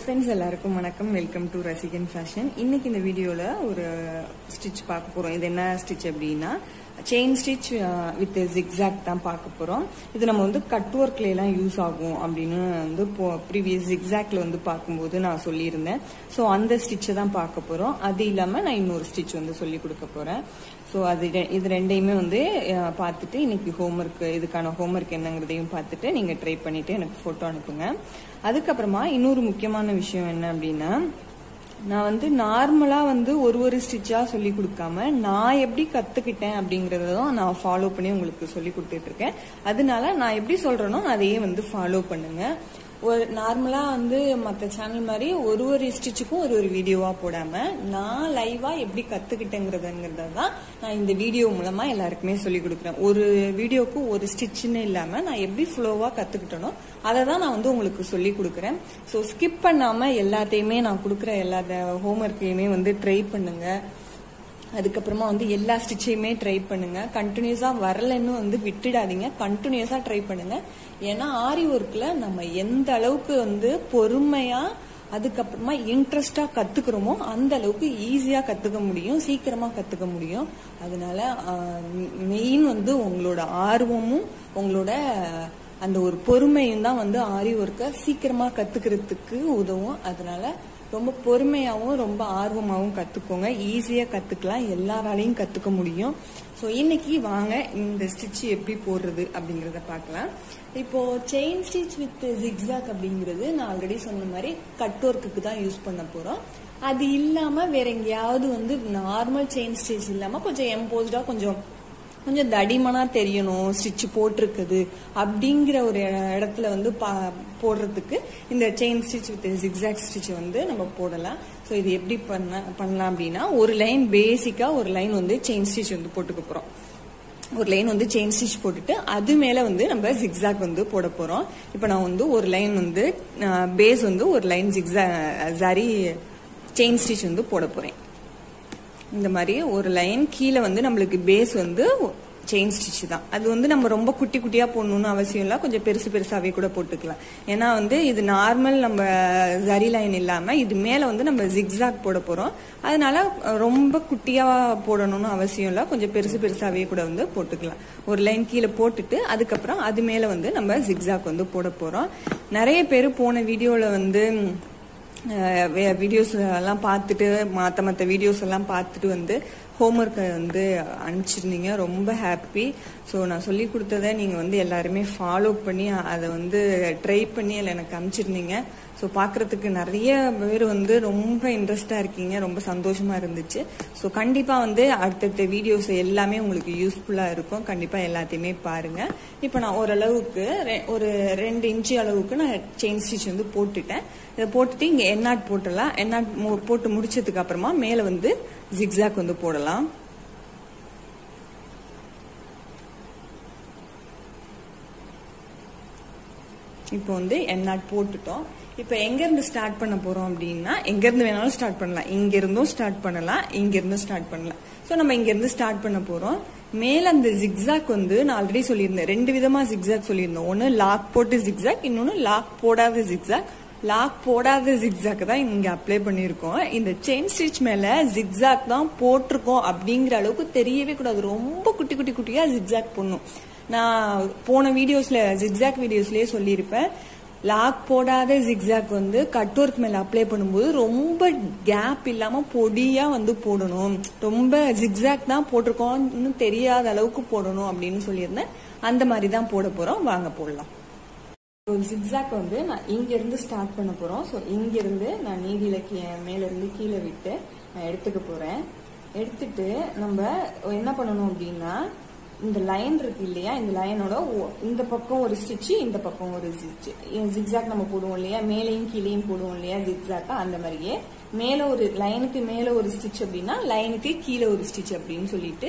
friends எல்லாருக்கும் வணக்கம் welcome to ரசிகன் ஃபேஷன் இன்னைக்கு இந்த வீடியோல ஒரு ஸ்டிச் பார்க்க போறோம் இது என்ன ஸ்டிச் அப்படின்னா செயின் ஸ்டிச் வித் ஜிக்ஸாக் தான் பார்க்க போறோம் இது நம்ம வந்து கட் ஒர்க்ல எல்லாம் யூஸ் ஆகும் அப்படின்னு வந்து ப்ரீவியஸ் ஜிக்ஸாக்ல வந்து பார்க்கும்போது நான் சொல்லியிருந்தேன் ஸோ அந்த ஸ்டிச்சை தான் பார்க்க போறோம் அது இல்லாம நான் இன்னொரு ஸ்டிச் வந்து சொல்லி கொடுக்க போறேன் ஸோ அது ரெ- இது ரெண்டையுமே வந்து அஹ், பார்த்துட்டு இன்னைக்கு ஹோம்ஒர்க் இதுக்கான ஹோம்ஒர்க் என்னங்கிறதையும் பார்த்துட்டு நீங்க ட்ரை பண்ணிட்டு எனக்கு போட்டோ அனுப்புங்க அதுக்கப்புறமா இன்னொரு முக்கியமான விஷயம் என்ன அப்படின்னா நான் வந்து நார்மலா வந்து ஒரு ஒரு ஸ்டிச்சா சொல்லி கொடுக்காம நான் எப்படி கத்துக்கிட்டேன் அப்படிங்கறத தான் நான் ஃபாலோ பண்ணி உங்களுக்கு சொல்லி கொடுத்துட்டு இருக்கேன் அதனால நான் எப்படி சொல்றேனோ அதையே வந்து ஃபாலோ பண்ணுங்க ஒரு நார்மலா வந்து மற்ற சேனல் மாதிரி ஒரு ஒரு ஸ்டிச்சுக்கும் ஒரு ஒரு வீடியோவா போடாம நான் லைவா எப்படி கத்துக்கிட்டேங்கிறதுங்கிறத தான் நான் இந்த வீடியோ மூலமா எல்லாருக்குமே சொல்லி கொடுக்குறேன் ஒரு வீடியோக்கு ஒரு ஸ்டிச்னு இல்லாம நான் எப்படி ஃப்ளோவா கத்துக்கிட்டனோ அதை தான் நான் வந்து உங்களுக்கு சொல்லி கொடுக்குறேன் ஸோ ஸ்கிப் பண்ணாம எல்லாத்தையுமே நான் கொடுக்குற எல்லா ஹோம்ஒர்க்கையுமே வந்து ட்ரை பண்ணுங்க அதுக்கப்புறமா வந்து எல்லா ஸ்டிச்சையுமே ட்ரை பண்ணுங்க கண்டினியூஸா வரலன்னு வந்து விட்டுடாதீங்க கண்டினியூஸா ட்ரை பண்ணுங்க ஏன்னா ஆரி ஒர்க்ல நம்ம எந்த அளவுக்கு வந்து பொறுமையா அதுக்கப்புறமா இன்ட்ரெஸ்டா கத்துக்கிறோமோ அந்த அளவுக்கு ஈஸியா கத்துக்க முடியும் சீக்கிரமா கத்துக்க முடியும் அதனால மெயின் வந்து உங்களோட ஆர்வமும் உங்களோட அந்த ஒரு பொறுமையும் தான் வந்து ஆரி ஒர்க்கை சீக்கிரமா கத்துக்கிறதுக்கு உதவும் அதனால ரொம்ப பொறுமையாவும் ரொம்ப ஆர்வமாவும் கத்துக்கோங்க ஈஸியா கத்துக்கலாம் எல்லாராலையும் கத்துக்க முடியும் ஸோ இன்னைக்கு வாங்க இந்த ஸ்டிச் எப்படி போடுறது அப்படிங்கறத பார்க்கலாம் இப்போ செயின் ஸ்டிச் வித் ஜிக்ஸாக் அப்படிங்கிறது நான் ஆல்ரெடி சொன்ன மாதிரி கட் ஒர்க்குக்கு தான் யூஸ் பண்ண போறோம் அது இல்லாம வேற எங்கேயாவது வந்து நார்மல் செயின் ஸ்டிச் இல்லாம கொஞ்சம் எம்போஸ்டா கொஞ்சம் கொஞ்சம் தடிமனா தெரியணும் ஸ்டிச் போட்டிருக்குது அப்படிங்கிற ஒரு இடத்துல வந்து பா- போடுறதுக்கு இந்த chain stitch with zigzag stitch வந்து நம்ம போடலாம் ஸோ இது எப்படி பண்ண பண்ணலாம் அப்படின்னா ஒரு லைன் பேசிக்கா ஒரு லைன் வந்து செயின் ஸ்டிச் வந்து போட்டுக்க போறோம் ஒரு லைன் வந்து செயின் ஸ்டிச் போட்டுட்டு அது மேல வந்து நம்ம ஜிக்ஸாக் வந்து போட போறோம் இப்போ நான் வந்து ஒரு லைன் வந்து பேஸ் வந்து ஒரு லைன் ஜிக்ஸா சரி செயின் ஸ்டிச் வந்து போட போறேன் இந்த மாதிரி ஒரு லைன் கீழே வந்து நம்மளுக்கு பேஸ் வந்து செயின் ஸ்டிச் தான் அது வந்து நம்ம ரொம்ப குட்டி குட்டியா போடணும்னு அவசியம் இல்லை கொஞ்சம் பெருசு பெருசாவே கூட போட்டுக்கலாம் ஏன்னா வந்து இது நார்மல் நம்ம ஜரி லைன் இல்லாம இது மேல வந்து நம்ம ஜிக்ஸாக் போட போறோம் அதனால ரொம்ப குட்டியா போடணும்னு அவசியம் இல்லை கொஞ்சம் பெருசு பெருசாவே கூட வந்து போட்டுக்கலாம் ஒரு லைன் கீழே போட்டுட்டு அதுக்கப்புறம் அது மேல வந்து நம்ம ஜிக்ஸாக் வந்து போட போறோம் நிறைய பேர் போன வீடியோல வந்து வீடியோஸ் எல்லாம் பார்த்துட்டு மற்ற மற்ற வீடியோஸ் எல்லாம் பார்த்துட்டு வந்து ஹோம்ஒர்க்கை வந்து அனுப்பிச்சிருந்தீங்க ரொம்ப ஹாப்பி ஸோ நான் சொல்லி கொடுத்ததை நீங்கள் வந்து எல்லாருமே ஃபாலோ பண்ணி அதை வந்து ட்ரை பண்ணி அதில் எனக்கு அனுப்பிச்சிருந்தீங்க ஸோ பார்க்கறதுக்கு நிறைய பேர் வந்து ரொம்ப இன்ட்ரெஸ்டாக இருக்கீங்க ரொம்ப சந்தோஷமா இருந்துச்சு ஸோ கண்டிப்பாக வந்து அடுத்தடுத்த வீடியோஸ் எல்லாமே உங்களுக்கு யூஸ்ஃபுல்லாக இருக்கும் கண்டிப்பாக எல்லாத்தையுமே பாருங்க இப்போ நான் ஓரளவுக்கு ரெ- ஒரு ரெண்டு இன்ச்சு அளவுக்கு நான் செயின் ஸ்டிச் வந்து போட்டுட்டேன் இதை போட்டுட்டு இங்கே எண்ணாட் போட்டுடலாம் எண்ணாட் மு- போட்டு முடிச்சதுக்கு அப்புறமா மேலே வந்து ஜிக்ஸாக் வந்து போடலாம் இப்போ வந்து எண்ணாட் போட்டுட்டோம் இப்போ எங்க இருந்து ஸ்டார்ட் பண்ண போறோம் அப்படின்னா எங்க இருந்து வேணாலும் ஸ்டார்ட் பண்ணலாம் இங்க இருந்தும் ஸ்டார்ட் பண்ணலாம் இங்க இருந்தும் ஸ்டார்ட் பண்ணலாம் சோ நம்ம இங்க இருந்து ஸ்டார்ட் பண்ண போறோம் மேல அந்த ஜிக்ஸாக் வந்து நான் ஆல்ரெடி சொல்லியிருந்தேன் ரெண்டு விதமா ஜிக்ஸாக் சொல்லியிருந்தோம் ஒன்னு லாக் போட்டு ஜிக்ஸாக் இன்னொன்னு லாக் போடாத ஜிக்ஸாக் லாக் போடாத ஜிக்ஸாக் தான் இங்க அப்ளை பண்ணியிருக்கோம் இந்த செயின் ஸ்டிச் மேல ஜிக்ஸாக் தான் போட்டிருக்கோம் அப்படிங்கிற அளவுக்கு தெரியவே கூடாது ரொம்ப குட்டி குட்டி குட்டியா ஜிக்ஸாக் போடணும் நான் போன வீடியோஸ்ல ஜிக்ஸாக் வீடியோஸ்லயே சொல்லியிருப்பேன் லாக் போடாத ஜிக்ஸாக் வந்து கட் ஒர்க் மேல அப்ளை பண்ணும்போது ரொம்ப கேப் இல்லாம பொடியா வந்து போடணும் ரொம்ப ஜிக்ஸாக் தான் போட்டிருக்கோம்னு தெரியாத அளவுக்கு போடணும் அப்படின்னு சொல்லியிருந்தேன் அந்த மாதிரி தான் போட போறோம் வாங்க போடலாம் ஜிக்ஸாக் வந்து நான் இங்க இருந்து ஸ்டார்ட் பண்ண போறோம் ஸோ இங்க இருந்து நான் நீதியில கீ- மேல இருந்து கீழே விட்டு நான் எடுத்துக்க போறேன் எடுத்துட்டு நம்ம என்ன பண்ணணும் அப்படின்னா இந்த லைன் இருக்கு இல்லையா இந்த லைனோட இந்த பக்கம் ஒரு ஸ்டிச் இந்த பக்கம் ஒரு ஸ்டிச் ஜிக்ஸாக் நம்ம போடுவோம் இல்லையா மேலேயும் கீழேயும் போடுவோம் இல்லையா ஜிக்ஸாக்கா அந்த மாதிரியே மேல ஒரு லைனுக்கு மேல ஒரு ஸ்டிச் அப்படின்னா லைனுக்கு கீழே ஒரு ஸ்டிச் அப்படின்னு சொல்லிட்டு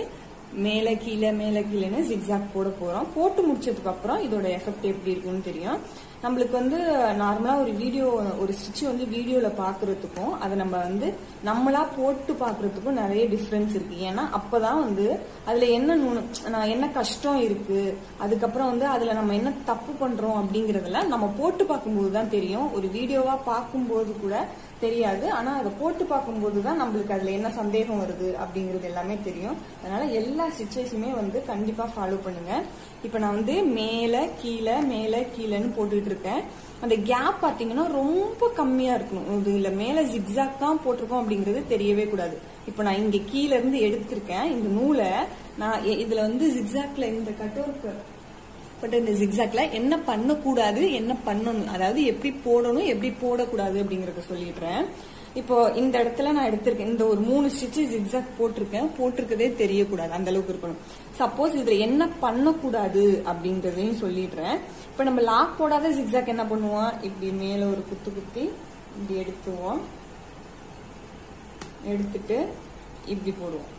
மேலே கீழே மேலே கீழேன்னு ஜிக்ஸாக் போட போறோம் போட்டு முடிச்சதுக்கு அப்புறம் இதோட எஃபெக்ட் எப்படி இருக்குன்னு தெரியும் நம்மளுக்கு வந்து நார்மலா ஒரு வீடியோ ஒரு ஸ்டிச் வந்து வீடியோல பாக்குறதுக்கும் அதை நம்ம வந்து நம்மளா போட்டு பாக்குறதுக்கும் நிறைய டிஃபரன்ஸ் இருக்கு ஏன்னா அப்பதான் வந்து அதுல என்ன நுணு- நான் என்ன கஷ்டம் இருக்கு அதுக்கப்புறம் வந்து அதுல நம்ம என்ன தப்பு பண்றோம் அப்படிங்கறதெல்லாம் நம்ம போட்டு பார்க்கும்போது தான் தெரியும் ஒரு வீடியோவா பார்க்கும்போது கூட தெரியாது ஆனா அதை போட்டு பார்க்கும்போது தான் நம்மளுக்கு அதுல என்ன சந்தேகம் வருது அப்படிங்கிறது எல்லாமே தெரியும் அதனால எல்லா ஸ்டிச்சஸுமே வந்து கண்டிப்பா ஃபாலோ பண்ணுங்க இப்ப நான் வந்து மேல கீழே மேல கீழேன்னு போட்டுட்டு இருக்கேன் அந்த கேப் பாத்தீங்கன்னா ரொம்ப கம்மியா இருக்கணும் இது இல்ல மேல ஜிக்ஸாக் தான் போட்டிருக்கோம் அப்படிங்கிறது தெரியவே கூடாது இப்ப நான் இங்க கீழ இருந்து எடுத்திருக்கேன் இந்த நூலை நான் எ- இதுல வந்து ஜிக்ஸாக்ல இந்த கட்டோருக்கு பட் இந்த ஜிக்ஸாக்ல என்ன பண்ணக்கூடாது என்ன பண்ணணும் அதாவது எப்படி போடணும் எப்படி போடக்கூடாது அப்படிங்கறத சொல்லிடுறேன் இப்போ இந்த இடத்துல நான் எடுத்திருக்கேன் இந்த ஒரு மூணு ஸ்டிச்சு ஜிக்ஸாக் போட்டிருக்கேன் போட்டிருக்கதே தெரியக்கூடாது அந்த அளவுக்கு இருக்கணும் சப்போஸ் இதுல என்ன பண்ணக்கூடாது அப்படிங்கறதையும் சொல்லிடுறேன் இப்போ நம்ம லாக் போடாத ஜிக்ஸாக் என்ன பண்ணுவோம் இப்படி மேல ஒரு குத்து குத்தி இப்படி எடுத்துவோம் எடுத்துட்டு இப்படி போடுவோம்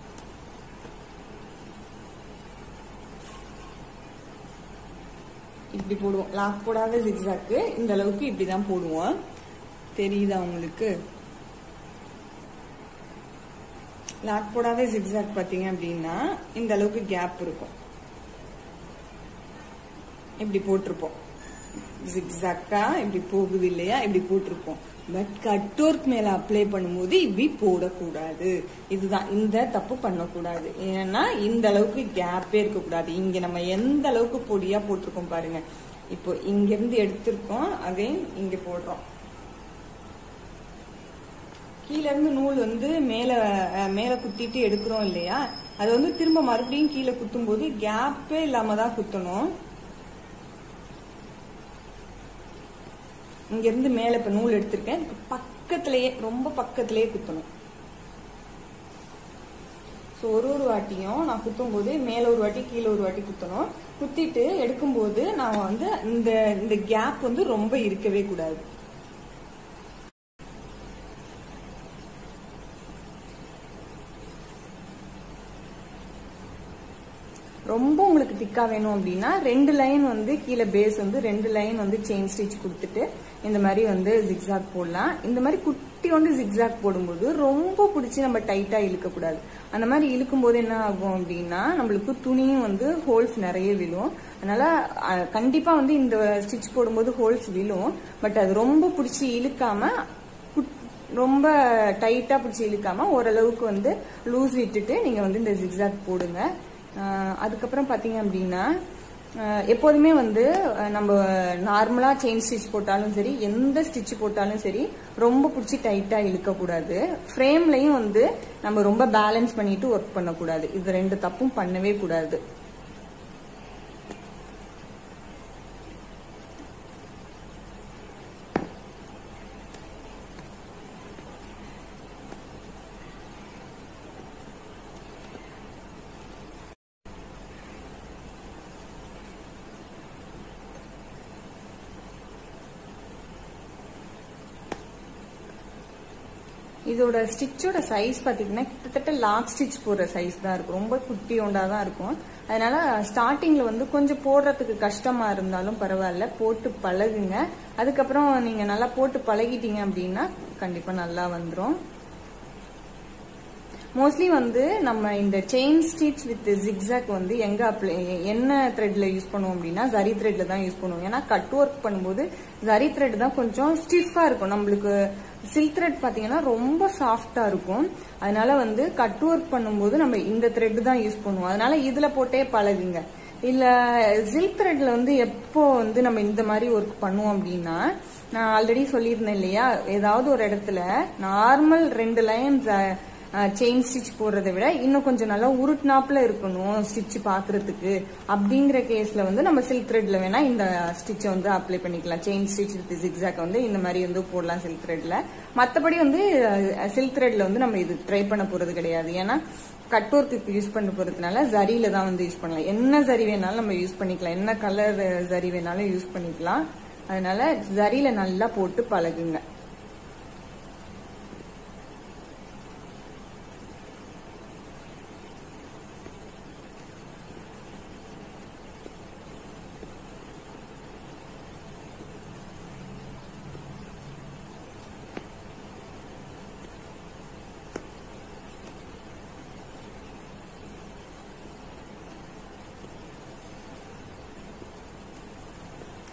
இப்படி போடுவோம் லாக் போடாத ஜிக்ஸாக்கு இந்த அளவுக்கு இப்படிதான் போடுவோம் தெரியுதா உங்களுக்கு லாக் போடாத ஜிக்ஸாக் பாத்தீங்க அப்படின்னா இந்த அளவுக்கு கேப் இருக்கும் இப்படி போட்டிருப்போம் ஜிக்ஸாக்கா இப்படி போகுது இல்லையா இப்படி போட்டிருப்போம் பட் கட் ஒர்க் மேல அப்ளை பண்ணும்போது இப்படி போடக்கூடாது இதுதான் இந்த தப்பு பண்ணக்கூடாது ஏன்னா இந்த அளவுக்கு கேப்பே இருக்கக்கூடாது இங்க நம்ம எந்த அளவுக்கு பொடியா போட்டிருக்கோம் பாருங்க இப்போ இங்க இருந்து எடுத்திருக்கோம் அகைன் இங்க போடுறோம் கீழ இருந்து நூல் வந்து மேல அஹ், மேல குத்திட்டு எடுக்கிறோம் இல்லையா அது வந்து திரும்ப மறுபடியும் கீழே குத்தும் போது கேப்பே இல்லாம தான் குத்தணும் இங்க இருந்து மேல இப்ப நூல் எடுத்திருக்கேன் இப்ப பக்கத்திலேயே ரொம்ப பக்கத்திலேயே குத்தணும் ஸோ ஒரு ஒரு வாட்டியும் நான் குத்தும் போது மேல ஒரு வாட்டி கீழே ஒரு வாட்டி குத்தணும் குத்திட்டு எடுக்கும்போது நான் வந்து இந்த இந்த கேப் வந்து ரொம்ப இருக்கவே கூடாது ரொம்ப உங்களுக்கு திக்கா வேணும் அப்படின்னா ரெண்டு லைன் வந்து கீழே பேஸ் வந்து ரெண்டு லைன் வந்து செயின் ஸ்டிச் கொடுத்துட்டு இந்த மாதிரி வந்து ஜிக்ஸாக் போடலாம் இந்த மாதிரி குட்டி வந்து ஜிக்ஸாக் போடும்போது ரொம்ப பிடிச்சி நம்ம டைட்டா இழுக்க கூடாது அந்த மாதிரி இழுக்கும் போது என்ன ஆகும் அப்படின்னா நம்மளுக்கு துணியும் வந்து ஹோல்ஸ் நிறைய விழும் அதனால அஹ், கண்டிப்பா வந்து இந்த ஸ்டிச் போடும்போது ஹோல்ஸ் விழும் பட் அது ரொம்ப பிடிச்சி இழுக்காம குட்- ரொம்ப டைட்டா பிடிச்சி இழுக்காம ஓரளவுக்கு வந்து லூஸ் விட்டுட்டு நீங்க வந்து இந்த ஜிக்ஸாக் போடுங்க ஆஹ் அதுக்கப்புறம் பாத்தீங்க அப்படின்னா ஆஹ் எப்போதுமே வந்து ஆஹ் நம்ம நார்மலா செயின் ஸ்டிச் போட்டாலும் சரி எந்த ஸ்டிச் போட்டாலும் சரி ரொம்ப பிடிச்சி டைட்டா இழுக்க கூடாது ஃப்ரேம்லயும் வந்து நம்ம ரொம்ப பேலன்ஸ் பண்ணிட்டு ஒர்க் பண்ணக்கூடாது இது ரெண்டு தப்பும் பண்ணவே கூடாது இதோட ஸ்டிச்சோட சைஸ் பாத்தீங்கன்னா கிட்டத்தட்ட லாக் ஸ்டிச் போடுற சைஸ் தான் இருக்கும் ரொம்ப குட்டி ஒண்டா தான் இருக்கும் அதனால ஸ்டார்டிங்ல வந்து கொஞ்சம் போடுறதுக்கு கஷ்டமா இருந்தாலும் பரவாயில்ல போட்டு பழகுங்க அதுக்கப்புறம் நீங்க நல்லா போட்டு பழகிட்டீங்க அப்படின்னா கண்டிப்பா நல்லா வந்துரும் மோஸ்ட்லி வந்து நம்ம இந்த செயின் ஸ்டிச் வித் ஜிக்ஸாக் வந்து எங்க apply- என்ன த்ரெட்ல யூஸ் பண்ணுவோம் அப்படின்னா ஜரி த்ரெட்ல தான் யூஸ் பண்ணுவோம் ஏன்னா கட் ஒர்க் பண்ணும்போது ஜரி த்ரெட் தான் கொஞ்சம் ஸ்டிஃபா இருக்கும் நம்மளுக்கு சில்க் த்ரெட் பாத்தீங்கன்னா ரொம்ப சாஃப்டா இருக்கும் அதனால வந்து கட் ஒர்க் பண்ணும்போது நம்ம இந்த த்ரெட் தான் யூஸ் பண்ணுவோம் அதனால இதுல போட்டே பழகுங்க இல்ல சில்க் த்ரெட்ல வந்து எப்போ வந்து நம்ம இந்த மாதிரி ஒர்க் பண்ணுவோம் அப்படின்னா நான் ஆல்ரெடி சொல்லியிருந்தேன் இல்லையா ஏதாவது ஒரு இடத்துல நார்மல் ரெண்டு லைன் செயின் ஸ்டிச் போடுறதை விட இன்னும் கொஞ்சம் நல்லா உருட்னாப்ல இருக்கணும் ஸ்டிச் பாக்குறதுக்கு அப்படிங்கிற கேஸ்ல வந்து நம்ம சில்க் த்ரெட்ல வேணா இந்த ஸ்டிச்சை வந்து அப்ளை பண்ணிக்கலாம் செயின் ஸ்டிச் வித் ஜிக்ஸாக் வந்து இந்த மாதிரி வந்து போடலாம் சில்க் த்ரெட்ல மத்தபடி வந்து சில்க் த்ரெட்ல வந்து நம்ம இது ட்ரை பண்ண போறது கிடையாது ஏன்னா கட் ஒர்க்குக்கு யூஸ் பண்ண போறதுனால ஜரியில தான் வந்து யூஸ் பண்ணலாம் என்ன ஜரி வேணாலும் நம்ம யூஸ் பண்ணிக்கலாம் என்ன கலர் ஜரி வேணாலும் யூஸ் பண்ணிக்கலாம் அதனால ஜரியில நல்லா போட்டு பழகுங்க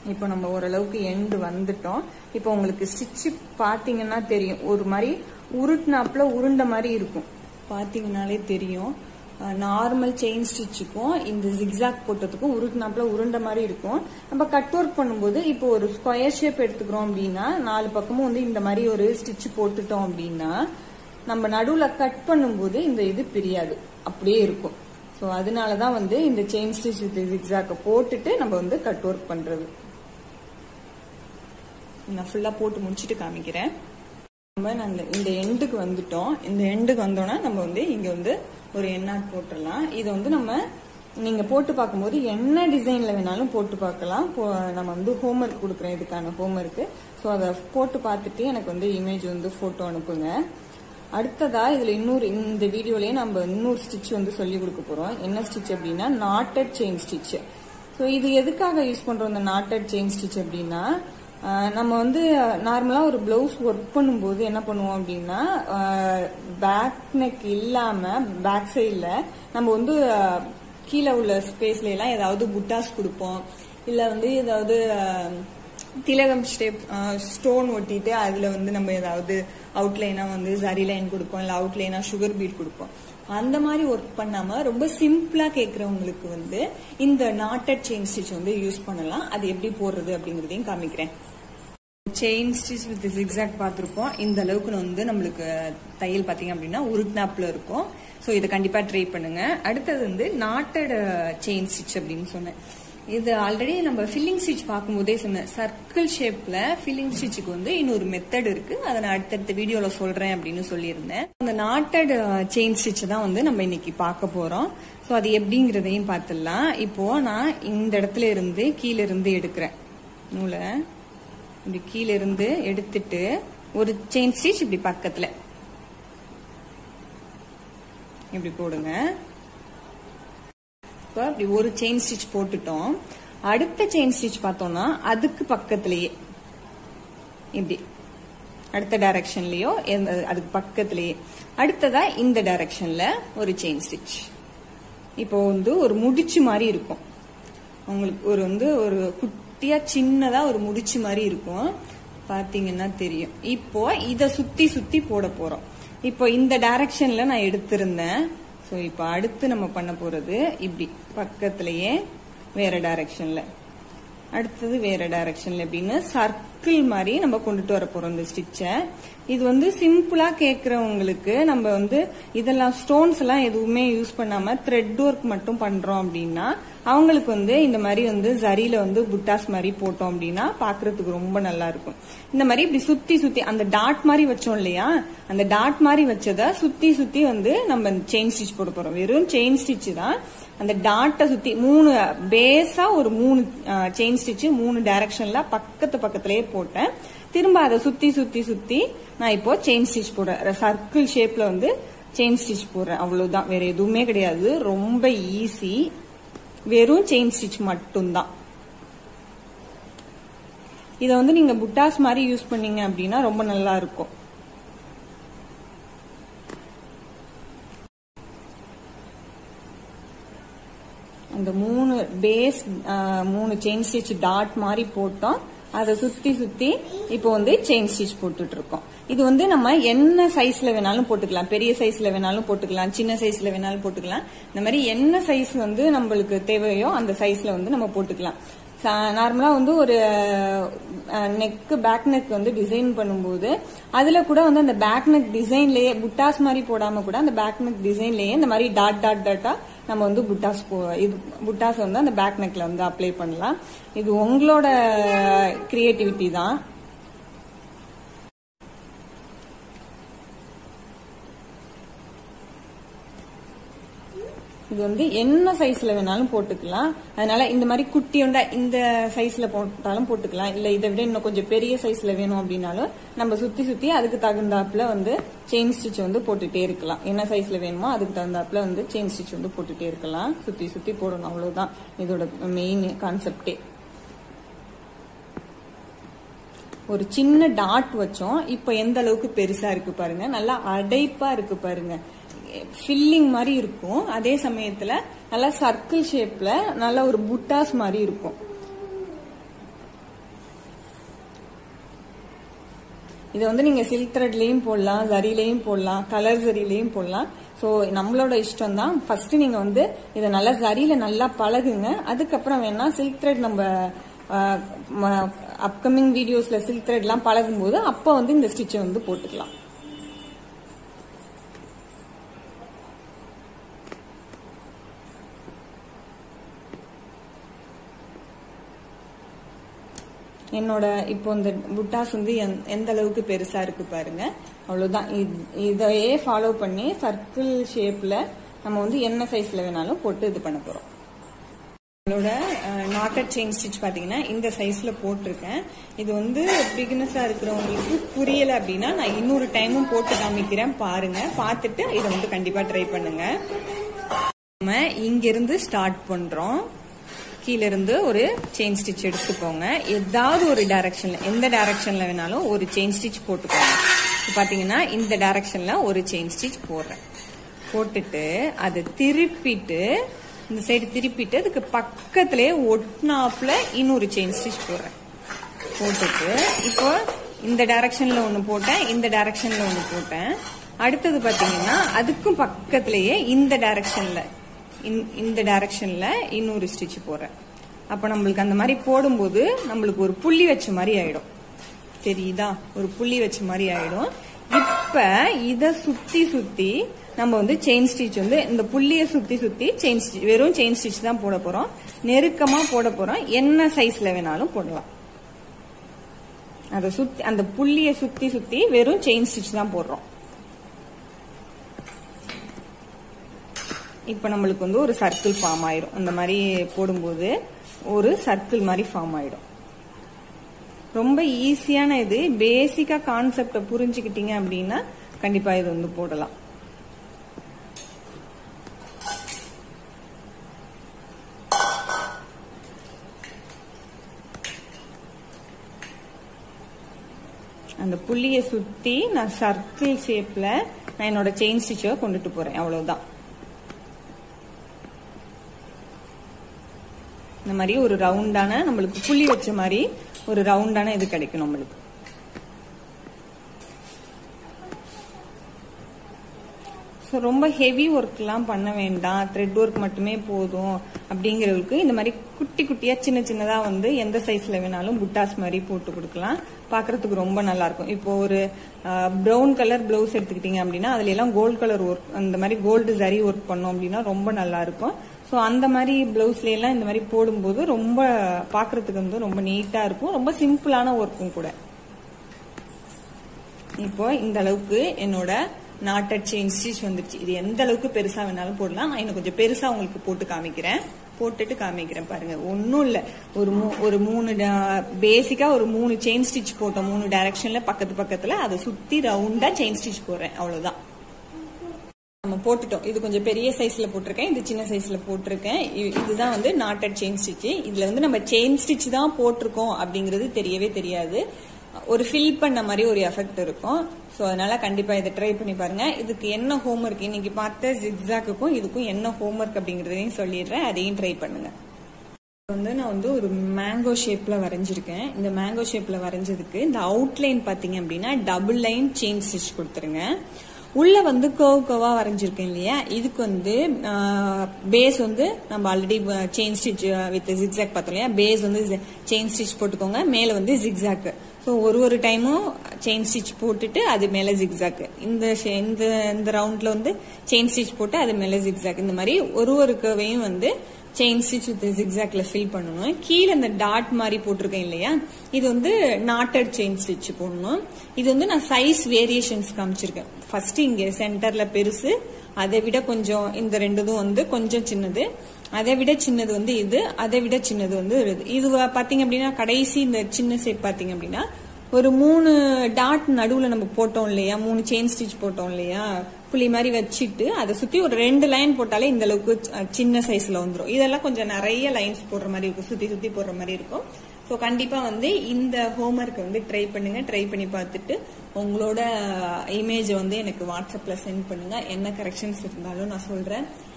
இப்போ நம்ம ஓரளவுக்கு எண்டு வந்துட்டோம் இப்போ உங்களுக்கு ஸ்டிச்சு பார்த்தீங்கன்னா தெரியும் ஒரு மாதிரி உருட்டினாப்புல உருண்ட மாதிரி இருக்கும் பார்த்தீங்கன்னாலே தெரியும் நார்மல் செயின் ஸ்டிச்சுக்கும் இந்த ஜிக்ஸாக் போட்டதுக்கும் உருட்டினாப்புல உருண்ட மாதிரி இருக்கும் நம்ம கட் ஒர்க் பண்ணும்போது இப்போ ஒரு ஸ்கொயர் ஷேப் எடுத்துக்கிறோம் அப்படின்னா நாலு பக்கமும் வந்து இந்த மாதிரி ஒரு ஸ்டிச் போட்டுட்டோம் அப்படின்னா நம்ம நடுவுல கட் பண்ணும்போது இந்த இது பிரியாது அப்படியே இருக்கும் ஸோ அதனால தான் வந்து இந்த செயின் ஸ்டிச் வித் ஜிக்ஸாக்கை போட்டுட்டு நம்ம வந்து கட் ஒர்க் பண்றது நான் ஃபுல்லா போட்டு முடிச்சுட்டு காமிக்கிறேன் நம்ம அந்த இந்த எண்டுக்கு வந்துட்டோம் இந்த எண்டுக்கு வந்தோம்னா நம்ம வந்து இங்க வந்து ஒரு எண்ணாட் போட்டுடலாம் இதை வந்து நம்ம நீங்க போட்டு பார்க்கும்போது என்ன டிசைன்ல வேணாலும் போட்டு பார்க்கலாம் போ- நம்ம வந்து ஹோம்ஒர்க் கொடுக்குறேன் இதுக்கான ஹோம்ஒர்க்கு ஸோ அதை போட்டு பார்த்துட்டு எனக்கு வந்து இமேஜ் வந்து போட்டோ அனுப்புங்க அடுத்ததா இதுல இன்னொரு இந்த வீடியோலயே நம்ம இன்னொரு ஸ்டிச் வந்து சொல்லி கொடுக்க போறோம் என்ன ஸ்டிச் அப்படின்னா நாட்டட் செயின் ஸ்டிச் ஸோ இது எதுக்காக யூஸ் பண்றோம் இந்த நாட்டட் செயின் ஸ்டிச் அப்படின்னா ஆஹ் நம்ம வந்து நார்மலா ஒரு பிளவுஸ் ஒர்க் பண்ணும்போது என்ன பண்ணுவோம் அப்படின்னா பேக் நெக் இல்லாம பேக் சைட்ல நம்ம வந்து ஆஹ், கீழே உள்ள ஸ்பேஸ்ல எல்லாம் ஏதாவது புட்டாஸ் கொடுப்போம் இல்ல வந்து ஏதாவது ஆஹ், திலகம் ஸ்டெப் ஸ்டோன் ஒட்டிட்டு அதுல வந்து நம்ம ஏதாவது அவுட்லைனா வந்து ஜரி லைன் கொடுப்போம் இல்ல அவுட்லைனா சுகர் பீட் கொடுப்போம் அந்த மாதிரி ஒர்க் பண்ணாம ரொம்ப சிம்பிளா கேக்குறவங்களுக்கு வந்து இந்த நாட்டட் செயின் ஸ்டிச் வந்து யூஸ் பண்ணலாம் அது எப்படி போடுறது அப்படிங்கறதையும் காமிக்கிறேன் செயின் ஸ்டிச் வித் ஜிக்ஸாக் பார்த்துருப்போம் இந்த அளவுக்கு வந்து நம்மளுக்கு தையல் பார்த்தீங்க அப்படின்னா உருட்னாப்ல இருக்கும் ஸோ இதை கண்டிப்பா ட்ரை பண்ணுங்க அடுத்தது வந்து நாட்டட் செயின் ஸ்டிச் அப்படின்னு சொன்னேன் இது ஆல்ரெடி நம்ம ஃபில்லிங் ஸ்டிச் பார்க்கும்போதே சொன்னேன் சர்க்கிள் ஷேப்ல ஃபில்லிங் ஸ்டிச்சுக்கு வந்து இன்னொரு மெத்தட் இருக்கு அதை நான் அடுத்தடுத்த வீடியோல சொல்றேன் அப்படின்னு சொல்லியிருந்தேன் அந்த நாட்டட் செயின் ஸ்டிச் தான் வந்து நம்ம இன்னைக்கு பார்க்க போறோம் ஸோ அது எப்படிங்கிறதையும் பார்த்துடலாம் இப்போ நான் இந்த இடத்துல இருந்து கீழே இருந்து எடுக்கிறேன் நூலை இப்படி கீழ இருந்து எடுத்துட்டு ஒரு செயின் ஸ்டிச் இப்படி பக்கத்துல இப்படி போடுங்க இப்போ இப்படி ஒரு செயின் ஸ்டிச் போட்டுட்டோம் அடுத்த செயின் ஸ்டிச் பார்த்தோம்னா அதுக்கு பக்கத்திலேயே இப்படி அடுத்த டைரக்ஷன்லயோ எந்த- அதுக்கு பக்கத்திலேயே அடுத்ததா இந்த டைரக்ஷன்ல ஒரு செயின் ஸ்டிச் இப்போ வந்து ஒரு முடிச்சு மாதிரி இருக்கும் உங்களுக்கு ஒரு வந்து ஒரு குட்டியா சின்னதா ஒரு முடிச்சு மாதிரி இருக்கும் பாத்தீங்கன்னா தெரியும் இப்போ இத சுத்தி சுத்தி போட போறோம் இப்போ இந்த டைரக்ஷன்ல நான் எடுத்திருந்தேன் சோ இப்போ அடுத்து நம்ம பண்ண போறது இப்படி பக்கத்திலேயே வேற டைரக்ஷன்ல அடுத்தது வேற டைரக்ஷன்ல அப்படின்னு சர்க்கிள் மாதிரி நம்ம கொண்டுட்டு வர போறோம் இந்த ஸ்டிச்சை இது வந்து சிம்பிளா கேக்குறவங்களுக்கு நம்ம வந்து இதெல்லாம் ஸ்டோன்ஸ் எல்லாம் எதுவுமே யூஸ் பண்ணாம த்ரெட் ஒர்க் மட்டும் பண்றோம் அப்படின்னா அவங்களுக்கு வந்து இந்த மாதிரி வந்து ஜரியில வந்து புட்டாஸ் மாதிரி போட்டோம் அப்படின்னா பாக்குறதுக்கு ரொம்ப நல்லா இருக்கும் இந்த மாதிரி இப்படி சுத்தி சுத்தி அந்த டாட் மாதிரி வச்சோம் இல்லையா அந்த டாட் மாதிரி வச்சத சுத்தி சுத்தி வந்து நம்ம செயின் ஸ்டிச் போட போறோம் வெறும் செயின் ஸ்டிச் தான் அந்த டாட்டை சுத்தி மூணு பேஸா ஒரு மூணு செயின் ஸ்டிச் மூணு டைரக்ஷன்ல பக்கத்து பக்கத்திலேயே போட்டேன் திரும்ப அதை சுத்தி சுத்தி சுத்தி நான் இப்போ செயின் ஸ்டிச் போடுறேன் சர்க்கிள் ஷேப்ல வந்து செயின் ஸ்டிச் போடுறேன் அவ்வளவுதான் வேற எதுவுமே கிடையாது ரொம்ப ஈஸி வெறும் செயின் ஸ்டிச் மட்டும்தான் இதை வந்து நீங்க புட்டாஸ் மாதிரி யூஸ் பண்ணீங்க அப்படின்னா ரொம்ப நல்லா இருக்கும் அந்த மூணு பேஸ் மூணு செயின் ஸ்டிச் டாட் மாதிரி போட்டோம் அதை சுத்தி சுத்தி இப்போ வந்து செயின் ஸ்டிச் போட்டுட்டு இருக்கோம் இது வந்து நம்ம என்ன சைஸ்ல வேணாலும் போட்டுக்கலாம் பெரிய சைஸ்ல வேணாலும் போட்டுக்கலாம் சின்ன சைஸ்ல வேணாலும் போட்டுக்கலாம் இந்த மாதிரி என்ன சைஸ் வந்து நம்மளுக்கு தேவையோ அந்த சைஸ்ல வந்து நம்ம போட்டுக்கலாம் நார்மலா வந்து ஒரு நெக் பேக் நெக் வந்து டிசைன் பண்ணும்போது அதுல கூட வந்து அந்த பேக் நெக் டிசைன்லயே புட்டாஸ் மாதிரி போடாம கூட அந்த பேக் நெக் டிசைன்லயே இந்த மாதிரி டாட் டாட் டாட்டா நம்ம வந்து புட்டாஸ் போ- இது புட்டாஸ் வந்து அந்த பேக் நெக்ல வந்து அப்ளை பண்ணலாம் இது உங்களோட கிரியேட்டிவிட்டி தான் இது வந்து என்ன சைஸ்ல வேணாலும் போட்டுக்கலாம் அதனால இந்த மாதிரி குட்டியோண்டா இந்த சைஸ்ல போட்டாலும் போட்டுக்கலாம் இல்ல இதை விட இன்னும் கொஞ்சம் பெரிய சைஸ்ல வேணும் அப்படின்னாலும் நம்ம சுத்தி சுத்தி அதுக்கு தகுந்தாப்புல வந்து செயின் ஸ்டிச் வந்து போட்டுட்டே இருக்கலாம் என்ன சைஸ்ல வேணுமோ அதுக்கு தகுந்தாப்புல வந்து செயின் ஸ்டிச் வந்து போட்டுட்டே இருக்கலாம் சுத்தி சுத்தி போடணும் அவ்வளவுதான் இதோட மெயின் கான்செப்டே ஒரு சின்ன டாட் வச்சோம் இப்போ எந்த அளவுக்கு பெருசா இருக்கு பாருங்க நல்லா அடைப்பா இருக்கு பாருங்க ஃபில்லிங் மாதிரி இருக்கும் அதே சமயத்துல நல்லா சர்க்கிள் ஷேப்ல நல்ல ஒரு புட்டாஸ் மாதிரி இருக்கும் இதை வந்து நீங்க சில்க் த்ரெட்லயும் போடலாம் ஜரிலையும் போடலாம் கலர் ஜரிலையும் போடலாம் ஸோ நம்மளோட இஷ்டம் தான் ஃபர்ஸ்ட் நீங்க வந்து இதை நல்லா ஜரியில நல்லா பழகுங்க அதுக்கப்புறம் வேணா சில்க் த்ரெட் நம்ம அப்கமிங் வீடியோஸ்ல சில்க் த்ரெட்லாம் பழகும் போது அப்போ வந்து இந்த ஸ்டிச்சை வந்து போட்டுக்கலாம் என்னோட இப்போ இந்த புட்டாஸ் வந்து எந்- எந்த அளவுக்கு பெருசா இருக்கு பாருங்க அவ்வளவுதான் இது- இதையே ஃபாலோ பண்ணி சர்க்கிள் ஷேப்ல நம்ம வந்து என்ன சைஸ்ல வேணாலும் போட்டு இது பண்ண போறோம் நம்மளோட நாட்டட் செயின் ஸ்டிச் பாத்தீங்கன்னா இந்த சைஸ்ல போட்டிருக்கேன் இது வந்து பிகினஸா இருக்கிறவங்களுக்கு புரியல அப்படின்னா நான் இன்னொரு டைமும் போட்டு காமிக்கிறேன் பாருங்க பார்த்துட்டு இதை வந்து கண்டிப்பா ட்ரை பண்ணுங்க நம்ம இங்கிருந்து ஸ்டார்ட் பண்றோம் கீழ இருந்து ஒரு செயின் ஸ்டிச் எடுத்துக்கோங்க ஏதாவது ஒரு டைரக்ஷன்ல எந்த டைரக்ஷன்ல வேணாலும் ஒரு செயின் ஸ்டிச் போட்டுக்கோங்க இப்ப பாத்தீங்கன்னா இந்த டைரக்ஷன்ல ஒரு செயின் ஸ்டிச் போடுறேன் போட்டுட்டு அதை திருப்பிட்டு இந்த சைடு திருப்பிட்டு அதுக்கு பக்கத்திலே ஒட்டினாப்புல இன்னொரு செயின் ஸ்டிச் போடுறேன் போட்டுட்டு இப்போ இந்த டைரக்ஷன்ல ஒன்னு போட்டேன் இந்த டைரக்ஷன்ல ஒன்னு போட்டேன் அடுத்தது பாத்தீங்கன்னா அதுக்கும் பக்கத்திலேயே இந்த டைரக்ஷன்ல இந்த டைரக்ஷன்ல இன்னொரு ஸ்டிச் போடுறேன் அப்ப நம்மளுக்கு அந்த மாதிரி போடும்போது நம்மளுக்கு ஒரு புள்ளி வச்ச மாதிரி ஆயிடும் தெரியுதா ஒரு புள்ளி வச்ச மாதிரி ஆயிடும் இப்ப இத சுத்தி சுத்தி நம்ம வந்து செயின் ஸ்டிச் வந்து இந்த புள்ளிய சுத்தி சுத்தி செயின் ஸ்டிச் வெறும் செயின் ஸ்டிச் தான் போட போறோம் நெருக்கமா போட போறோம் என்ன சைஸ்ல வேணாலும் போடலாம் அதை சுத்தி அந்த புள்ளிய சுத்தி சுத்தி வெறும் செயின் ஸ்டிச் தான் போடுறோம் இப்ப நம்மளுக்கு வந்து ஒரு சர்க்கிள் ஃபார்ம் ஆயிடும் அந்த மாதிரி போடும்போது ஒரு சர்க்கிள் மாதிரி ஃபார்ம் ஆயிடும் ரொம்ப ஈஸியான இது பேசிக்கா கான்செப்ட புரிஞ்சுக்கிட்டீங்க அப்படின்னா கண்டிப்பா இது வந்து போடலாம் அந்த புள்ளிய சுத்தி நான் சர்க்கிள் ஷேப்ல நான் என்னோட செயின் ஸ்டிச்சை கொண்டுட்டு போறேன் அவ்வளவுதான் இந்த மாதிரி ஒரு ரவுண்டான நம்மளுக்கு புள்ளி வச்ச மாதிரி ஒரு ரவுண்டான இது கிடைக்கும் நம்மளுக்கு ஸோ ரொம்ப ஹெவி ஒர்க்லாம் பண்ண வேண்டாம் த்ரெட் ஒர்க் மட்டுமே போதும் அப்படிங்கிறவங்களுக்கு இந்த மாதிரி குட்டி குட்டியா சின்ன சின்னதா வந்து எந்த சைஸ்ல வேணாலும் புட்டாஸ் மாதிரி போட்டு கொடுக்கலாம் பார்க்கிறதுக்கு ரொம்ப நல்லா இருக்கும் இப்போ ஒரு ப்ரௌன் கலர் பிளவுஸ் எடுத்துக்கிட்டீங்க அப்படின்னா அதுல எல்லாம் கோல்டு கலர் ஒர்க் அந்த மாதிரி கோல்டு ஜரி ஒர்க் பண்ணோம் அப்படின்னா ரொம்ப நல்லா இருக்கும் ஸோ அந்த மாதிரி பிளவுஸ்ல எல்லாம் இந்த மாதிரி போடும்போது ரொம்ப பார்க்கிறதுக்கு வந்து ரொம்ப நீட்டா இருக்கும் ரொம்ப சிம்பிளான ஒர்க்கும் கூட இப்போ இந்த அளவுக்கு என்னோட நாட்டட் செயின் ஸ்டிச் வந்துருச்சு இது எந்த அளவுக்கு பெருசா வேணாலும் போடலாம் நான் இன்னும் கொஞ்சம் பெருசா உங்களுக்கு போட்டு காமிக்கிறேன் போட்டுட்டு காமிக்கிறேன் பாருங்க ஒன்னும் இல்ல ஒரு மூ- ஒரு மூணு பேசிக்கா ஒரு மூணு செயின் ஸ்டிச் போட்டோம் மூணு டைரக்ஷன்ல பக்கத்து பக்கத்துல அதை சுத்தி ரவுண்டா செயின் ஸ்டிச் போடுறேன் அவ்வளவுதான் நம்ம போட்டுட்டோம் இது கொஞ்சம் பெரிய சைஸ்ல போட்டிருக்கேன் இது சின்ன சைஸ்ல போட்டிருக்கேன் இ- இதுதான் வந்து நாட்டட் செயின் ஸ்டிச் இதுல வந்து நம்ம செயின் ஸ்டிச் தான் போட்டிருக்கோம் அப்படிங்கிறது தெரியவே தெரியாது ஒரு ஃபில் பண்ண மாதிரி ஒரு எஃபெக்ட் இருக்கும் ஸோ அதனால கண்டிப்பா இதை ட்ரை பண்ணி பாருங்க இதுக்கு என்ன ஹோம்ஒர்க் இன்னைக்கு பார்த்த ஜிக்ஸாக்குக்கும் இதுக்கும் என்ன ஹோம்ஒர்க் அப்படிங்கறதையும் சொல்லிடுறேன் அதையும் ட்ரை பண்ணுங்க வந்து நான் வந்து ஒரு மேங்கோ ஷேப்ல வரைஞ்சிருக்கேன் இந்த மேங்கோ ஷேப்ல வரைஞ்சதுக்கு இந்த அவுட்லைன் பாத்தீங்க அப்படின்னா டபுள் லைன் செயின் ஸ்டிச் கொடுத்துருங்க உள்ள வந்து கர்வ் கர்வா வரைஞ்சிருக்கேன் இல்லையா இதுக்கு வந்து பேஸ் வந்து நம்ம already chain stitch with zigzag பார்த்தோம் இல்லையா பேஸ் வந்து செயின் ஸ்டிச் போட்டுக்கோங்க மேல வந்து ஜிக்ஸாக் ஸோ ஒரு ஒரு டைமும் செயின் ஸ்டிச் போட்டுட்டு அது மேல ஜிக்ஸாக் இந்த ஷே- இந்த இந்த ரவுண்ட்ல வந்து செயின் ஸ்டிச் போட்டு அது மேல ஜிக்ஸாக் இந்த மாதிரி ஒரு ஒரு கர்வையும் வந்து செயின் ஸ்டிச் வித் ஜிக்ஸாக்ல ஃபில் பண்ணணும் கீழே இந்த டாட் மாதிரி போட்டிருக்கேன் இல்லையா இது வந்து நாட்டட் செயின் ஸ்டிச் போடணும் இது வந்து நான் சைஸ் வேரியேஷன்ஸ் காமிச்சிருக்கேன் ஃபர்ஸ்ட் இங்க சென்டர்ல பெருசு அதை விட கொஞ்சம் இந்த ரெண்டுதும் வந்து கொஞ்சம் சின்னது அதை விட சின்னது வந்து இது அதை விட சின்னது வந்து இது இது பாத்தீங்க அப்படின்னா கடைசி இந்த சின்ன ஷேப் பாத்தீங்க அப்படின்னா ஒரு மூணு டாட் நடுவுல நம்ம போட்டோம் இல்லையா மூணு செயின் ஸ்டிச் போட்டோம் இல்லையா புள்ளி மாதிரி வச்சுட்டு அதை சுத்தி ஒரு ரெண்டு லைன் போட்டாலே இந்த அளவுக்கு அஹ், சின்ன சைஸ்ல வந்துரும் இதெல்லாம் கொஞ்சம் நிறைய லைன்ஸ் போடுற மாதிரி இருக்கும் சுத்தி சுத்தி போடுற மாதிரி இருக்கும் ஸோ கண்டிப்பா வந்து இந்த ஹோம்ஒர்க் வந்து ட்ரை பண்ணுங்க ட்ரை பண்ணி பார்த்துட்டு உங்களோட இமேஜ் வந்து எனக்கு வாட்ஸ்அப்ல சென்ட் பண்ணுங்க என்ன கரெக்ஷன்ஸ் இருந்தாலும் நான் சொல்றேன்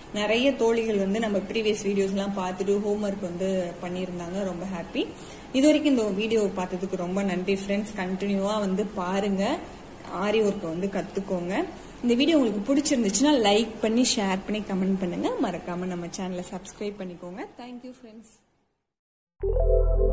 நிறைய தோழிகள் வந்து நம்ம ப்ரீவியஸ் வீடியோஸ்லாம் பார்த்துட்டு ஹோம்ஒர்க் வந்து பண்ணியிருந்தாங்க ரொம்ப ஹாப்பி இது வரைக்கும் இந்த வீடியோ பார்த்ததுக்கு ரொம்ப நன்றி ஃப்ரெண்ட்ஸ் கண்டினியூவாக வந்து பாருங்க ஆரி ஒர்க்கை வந்து கற்றுக்கோங்க இந்த வீடியோ உங்களுக்கு பிடிச்சிருந்துச்சுன்னா லைக் பண்ணி ஷேர் பண்ணி கமெண்ட் பண்ணுங்க மறக்காம நம்ம சேனலை சப்ஸ்கிரைப் பண்ணிக்கோங்க தேங்க்யூ ஃப்ரெண்ட்ஸ்